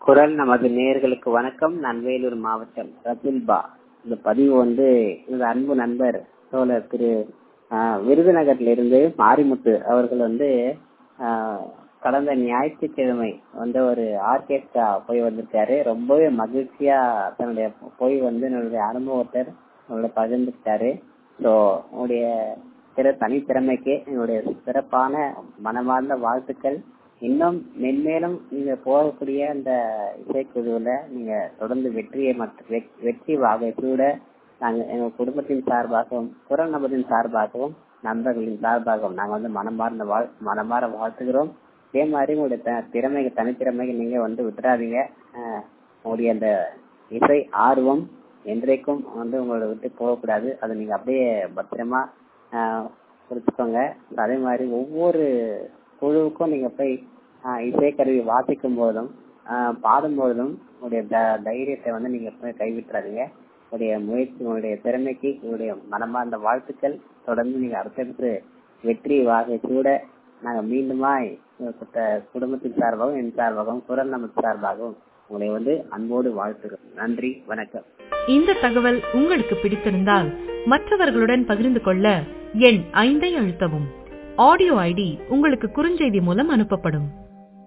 குரல் நமது நேயர்களுக்கு வணக்கம் நான் வேலூர் மாவட்டம் ரசில்பா இந்த பதிவு வந்து எனது அன்பு நண்பர் தோழர் திரு ஆஹ், விருதுநகர்ல மாரிமுத்து அவர்கள் வந்து ஆஹ், கடந்த ஞாயிற்றுக்கிழமை வந்து ஒரு ஆர்கெஸ்ட்ரா போய் வந்திருக்காரு ரொம்பவே மகிழ்ச்சியா தன்னுடைய போய் வந்து என்னுடைய அனுபவத்தை உங்களை பகிர்ந்துக்கிட்டாரு ஸோ உங்களுடைய திற தனித்திறமைக்கு எங்களுடைய சிறப்பான மனமார்ந்த வாழ்த்துக்கள் இன்னும் மென்மேலும் நீங்க போகக்கூடிய அந்த இசைக்குழுவுல நீங்க தொடர்ந்து வெற்றியை மற்றும் வெ- வெற்றி வாகை கூட நாங்க எங்க குடும்பத்தின் சார்பாகவும் குரல் நபரின் சார்பாகவும் நண்பர்களின் சார்பாகவும் நாங்க வந்து மனமார்ந்த வாழ் மனமாற வாழ்த்துகிறோம் அதே மாதிரி உங்களுடைய த- திறமைக்கு தனித்திறமைக்கு நீங்க வந்து விட்டுறாதீங்க அஹ், உங்களுடைய அந்த இசை ஆர்வம் என்றைக்கும் வந்து உங்களை விட்டு போகக்கூடாது அதை நீங்க அப்படியே பத்திரமா ஆஹ், குறிச்சுக்கோங்க அதே மாதிரி ஒவ்வொரு குழுவுக்கும் நீங்க போய் ஆஹ், இசைக்கருவி வாசிக்கும் போதும் ஆஹ், பாடும் போதும் உங்களுடைய த- தைரியத்தை வந்து நீங்க போய் கைவிட்டுறாதீங்க உங்களுடைய முயற்சி உங்களுடைய திறமைக்கு உங்களுடைய மனமார்ந்த வாழ்த்துக்கள் தொடர்ந்து நீங்க அடுத்தடுத்து வெற்றி வாகை கூட நாங்க மீண்டுமாய் உங்க குட்ட- குடும்பத்தின் சார்பாகவும் என் சார்பாகவும் குரல் நமது சார்பாகவும் உங்களை வந்து அன்போடு வாழ்த்துகிறோம் நன்றி வணக்கம் இந்த தகவல் உங்களுக்கு பிடித்திருந்தால் மற்றவர்களுடன் பகிர்ந்து கொள்ள எண் ஐந்தை அழுத்தவும் ஆடியோ ஐடி உங்களுக்கு குறுஞ்செய்தி மூலம் அனுப்பப்படும்